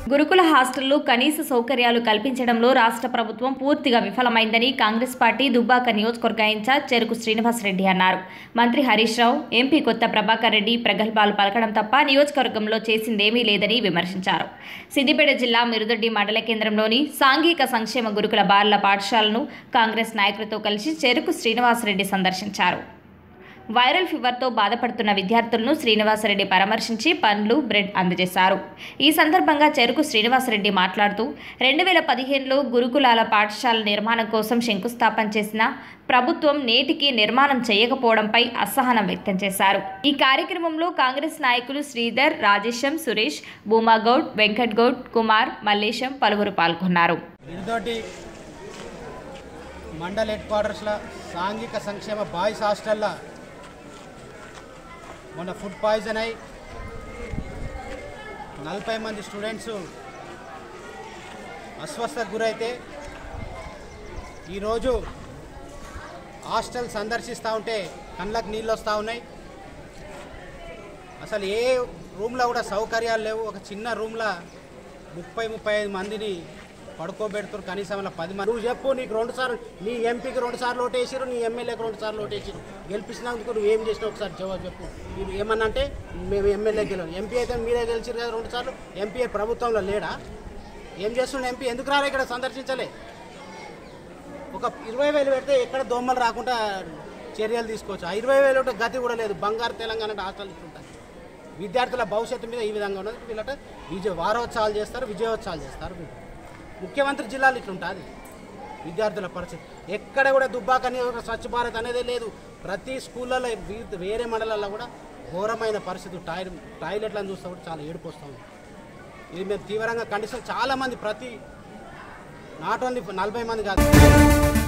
గురుకుల హాస్టళ్లు కనీస సౌకర్యాలు కల్పించడంలో రాష్ట్ర ప్రభుత్వం పూర్తిగా విఫలమైందని కాంగ్రెస్ పార్టీ దుబ్బాక నియోజకవర్గ ఇన్ఛార్జ్ చెరుకు శ్రీనివాసరెడ్డి అన్నారు మంత్రి హరీష్ రావు ఎంపీ కొత్త ప్రభాకర్ రెడ్డి ప్రగల్భాలు పలకడం తప్ప నియోజకవర్గంలో చేసిందేమీ లేదని విమర్శించారు సిద్దిపేట జిల్లా మిరుదొడ్డి మండల కేంద్రంలోని సాంఘిక సంక్షేమ గురుకుల బాలల పాఠశాలను కాంగ్రెస్ నాయకులతో కలిసి చెరుకు శ్రీనివాసరెడ్డి సందర్శించారు వైరల్ ఫీవర్తో బాధపడుతున్న విద్యార్థులను శ్రీనివాసరెడ్డి పరామర్శించి పండ్లు బ్రెడ్ అందజేశారు ఈ సందర్భంగా చెరుకు శ్రీనివాసరెడ్డి మాట్లాడుతూ రెండు వేల పదిహేనులో గురుకులాల పాఠశాల నిర్మాణం కోసం శంకుస్థాపన చేసిన ప్రభుత్వం నేటికి నిర్మాణం చేయకపోవడంపై అసహనం వ్యక్తం చేశారు ఈ కార్యక్రమంలో కాంగ్రెస్ నాయకులు శ్రీధర్ రాజేశం సురేష్ భూమాగౌడ్ వెంకట్ గౌడ్ కుమార్ మల్లేశం పలువురు పాల్గొన్నారు ఇరుదోటి మండల్ హెడ్ క్వార్టర్స్లో సాంఘిక సంక్షేమ బాయ్స్ హాస్టల్లో మొన్న ఫుడ్ పాయిజన్ అయి నలభై మంది స్టూడెంట్స్ అస్వస్థకు గురైతే ఈరోజు హాస్టల్ సందర్శిస్తూ ఉంటే కళ్ళకు నీళ్ళు వస్తూ ఉన్నాయి అసలు ఏ రూమ్లో కూడా సౌకర్యాలు లేవు ఒక చిన్న రూమ్లో ముప్పై ముప్పై ఐదు మందిని పడుకోబెడుతున్నారు కనీసం అలా పది మంది నువ్వు చెప్పు నీకు రెండు సార్లు నీ ఎంపీకి రెండు సార్లు ఓటేసారు నీ ఎమ్మెల్యేకి రెండు సార్లు ఓటేసారు గెలిపించినందుకు నువ్వు ఏం చేసినావు ఒకసారి జవాబు చెప్పు మీరు ఏమన్నా అంటే మేము ఎమ్మెల్యే గెలవు ఎంపీ అయితే మీరే గెలిచారు కదా రెండు సార్లు ఎంపీ ప్రభుత్వంలో లేడా ఏం చేస్తుండే ఎంపీ ఎందుకు రాలే ఇక్కడ సందర్శించలే ఒక ఇరవై వేలు పెడితే ఎక్కడ దోమలు రాకుండా చర్యలు తీసుకోవచ్చు ఆ ఇరవై వేలు ఒకటి గతి కూడా లేదు బంగారు తెలంగాణ అంటే హాస్టల్ ఉంటుంది విద్యార్థుల భవిష్యత్తు మీద ఈ విధంగా ఉన్నది వీళ్ళట విజయ వారోత్సవాలు చేస్తారు విజయోత్సవాలు చేస్తారు వీళ్ళు. ముఖ్యమంత్రి జిల్లాలు ఇట్లుంటుంది విద్యార్థుల పరిస్థితి ఎక్కడ కూడా దుబ్బాక నియోజక స్వచ్ఛ భారత్ అనేది లేదు ప్రతి స్కూళ్ళలో వీ- వేరే మండలాల్లో కూడా ఘోరమైన పరిస్థితి టాయిలెట్ టాయిలెట్లను చూస్తే కూడా చాలా ఏడుపు వస్తుంది ఇది మేము తీవ్రంగా కండిషన్ చాలామంది ప్రతి నాట్ ఓన్లీ నలభై మంది కాదు